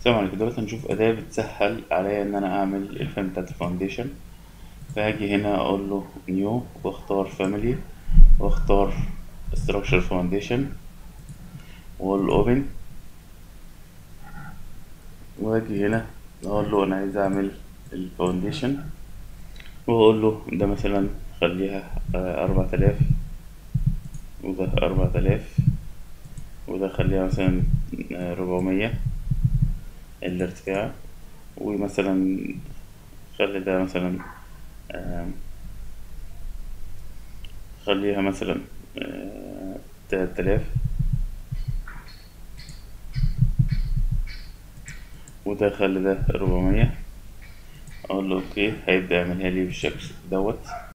السلام عليكم دلوقتي هنشوف أداة بتسهل عليا إن أنا أعمل الفهم بتاعت الفاونديشن فهاجي هنا أقول له نيو وأختار فاميلي وأختار structure foundation وأقول له open وأجي هنا أقول له أنا عايز أعمل الفاونديشن وأقول له ده مثلا خليها أربعة آلاف وده أربعة آلاف وده خليها مثلا ربعمية الارتفاع ومثلا خلي ده مثلا خليها مثلا تلات آلاف وده خلي ده ربعمية أقول له أوكي هيبدأ يعملها لي بالشكل دوت